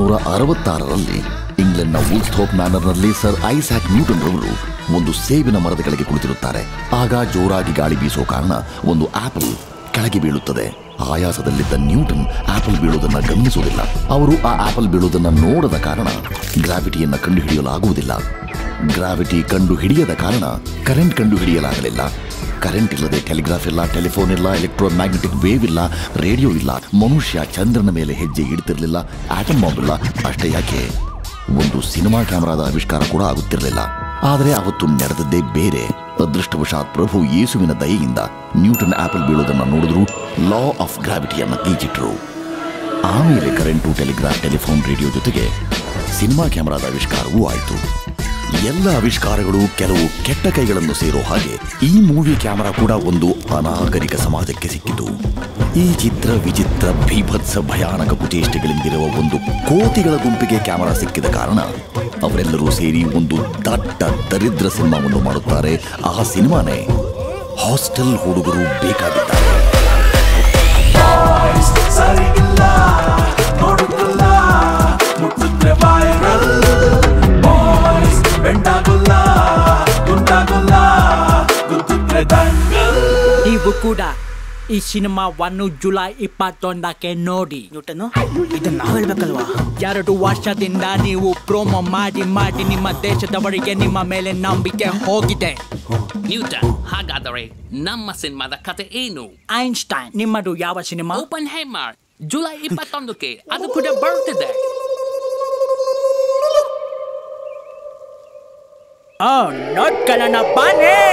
ಹದಿನೆಂಟುನೂರ ಅರವತ್ತಾರರಲ್ಲಿ ಇಂಗ್ಲೆಂಡ್ನ ವುಲ್ಸ್ಟೋಪ್ ಮ್ಯಾನರ್ನಲ್ಲಿ ಸರ್ ಐಸಾಕ್ ನ್ಯೂಟನ್ ರವರು ಒಂದು ಸೇಬಿನ ಮರದ ಕೆಳಗೆ ಕುಳಿತಿರುತ್ತಾರೆ ಆಗ ಜೋರಾಗಿ ಗಾಳಿ ಬೀಸೋ ಕಾರಣ ಒಂದು ಆಪಲ್ ಕೆಳಗೆ ಬೀಳುತ್ತದೆ ಆಯಾಸದಲ್ಲಿದ್ದ ನ್ಯೂಟನ್ ಆಪಲ್ ಬೀಳುವುದನ್ನು ಗಮನಿಸುವುದಿಲ್ಲ ಅವರು ಆ ಆಪಲ್ ಬೀಳುವುದನ್ನು ನೋಡದ ಕಾರಣ ಗ್ರಾವಿಟಿಯನ್ನು ಕಂಡುಹಿಡಿಯಲಾಗುವುದಿಲ್ಲ ಗ್ರಾವಿಟಿ ಕಂಡು ಹಿಡಿಯದ ಕಾರಣ ಕರೆಂಟ್ ಕಂಡು ಹಿಡಿಯಲಾಗಲಿಲ್ಲ ಕರೆಂಟ್ ಇಲ್ಲದೆ ಟೆಲಿಗ್ರಾಫ್ ಇಲ್ಲ ಟೆಲಿಫೋನ್ ಇಲ್ಲ ಎಲೆಕ್ಟ್ರೋ ಮ್ಯಾಗ್ನೆಟಿಕ್ ವೇವ್ ಇಲ್ಲ ರೇಡಿಯೋ ಇಲ್ಲ ಮನುಷ್ಯ ಚಂದ್ರನ ಮೇಲೆ ಹೆಜ್ಜೆ ಇಡ್ತಿರ್ಲಿಲ್ಲ ಆಟಮ್ ಬಾಂಬ್ ಇಲ್ಲ ಅಷ್ಟೇ ಯಾಕೆ ಒಂದು ಸಿನಿಮಾ ಕ್ಯಾಮರಾದ ಆವಿಷ್ಕಾರ ಕೂಡ ಆಗುತ್ತಿರಲಿಲ್ಲ ಆದರೆ ಅವತ್ತು ನಡೆದದ್ದೇ ಬೇರೆ ಅದೃಷ್ಟವಶಾತ್ ಪ್ರಭು ಯೇಸುವಿನ ದಯೆಯಿಂದ ನ್ಯೂಟನ್ ಆಪಲ್ ಬೀಳೋದನ್ನು ನೋಡಿದ್ರು ಲಾ ಆಫ್ ಗ್ರಾವಿಟಿಯನ್ನು ಈಚಿಟ್ರು ಆಮೇಲೆ ಕರೆಂಟು ಟೆಲಿಗ್ರಾಫ್ ಟೆಲಿಫೋನ್ ರೇಡಿಯೋ ಜೊತೆಗೆ ಸಿನಿಮಾ ಕ್ಯಾಮರಾದ ಆವಿಷ್ಕಾರವೂ ಆಯಿತು ಎಲ್ಲ ಆವಿಷ್ಕಾರಗಳು ಕೆಲವು ಕೆಟ್ಟ ಕೈಗಳನ್ನು ಸೇರೋ ಹಾಗೆ ಈ ಮೂವಿ ಕ್ಯಾಮರಾ ಕೂಡ ಒಂದು ಅನಾಗರಿಕ ಸಮಾಜಕ್ಕೆ ಸಿಕ್ಕಿತು ಈ ಚಿತ್ರ ವಿಚಿತ್ರ ಭೀಭತ್ಸ ಭಯಾನಕ ಕುಚೇಷ್ಟೆಗಳಿಂದಿರುವ ಒಂದು ಕೋತಿಗಳ ಗುಂಪಿಗೆ ಕ್ಯಾಮರಾ ಸಿಕ್ಕಿದ ಕಾರಣ ಅವರೆಲ್ಲರೂ ಸೇರಿ ಒಂದು ದಟ್ಟ ದರಿದ್ರ ಸಿನಿಮಾವನ್ನು ಮಾಡುತ್ತಾರೆ ಆ ಸಿನಿಮಾನೇ ಹಾಸ್ಟೆಲ್ ಹುಡುಗರು ಬೇಕಾಗಿದ್ದಾರೆ ಸರಿಗಿಲ್ಲ ನೋಡುತ್ತಿಲ್ಲ ಮುಟ್ಟಿದ್ರೆ ವೈರಲ್ ಬಾಯ್ಸ್ ಬೆಂಡಾಗುಲ್ಲ ಗುಂಡಾಗುಲ್ಲ ಗುದ್ದಿದ್ರೆ ದಂಗಲ್ ನೀವು ಕೂಡ ಈ ಸಿನಿಮಾವನ್ನು ಜುಲೈ ಇಪ್ಪತ್ತೊಂದಕ್ಕೆ ನೋಡಿ ನ್ಯೂಟನ್ನು ಇದನ್ನ ನಾವ್ ಹೇಳ್ಬೇಕಲ್ವಾ ಎರಡು ವರ್ಷದಿಂದ ನೀವು ಪ್ರೋಮೋ ಮಾಡಿ ಮಾಡಿ ನಿಮ್ಮ ದೇಶದವರಿಗೆ ನಿಮ್ಮ ಮೇಲೆ ನಂಬಿಕೆ ಹೋಗಿದೆ ನ್ಯೂಟನ್ ಹಾಗಾದರೆ ನಮ್ಮ ಸಿನಿಮಾದ ಕತೆ ಏನು ಐನ್ಸ್ಟೈನ್ ನಿಮ್ಮದು ಯಾವ ಸಿನಿಮಾ ಓಪನ್ ಹೇಮರ್ ಜುಲೈ ಇಪ್ಪತ್ತೊಂದಕ್ಕೆ ಅದು ಕೂಡ ಬರ್ತಿದೆ ನೋಡ್ಕೊಳ್ಳೋಣ ಬನ್ನಿ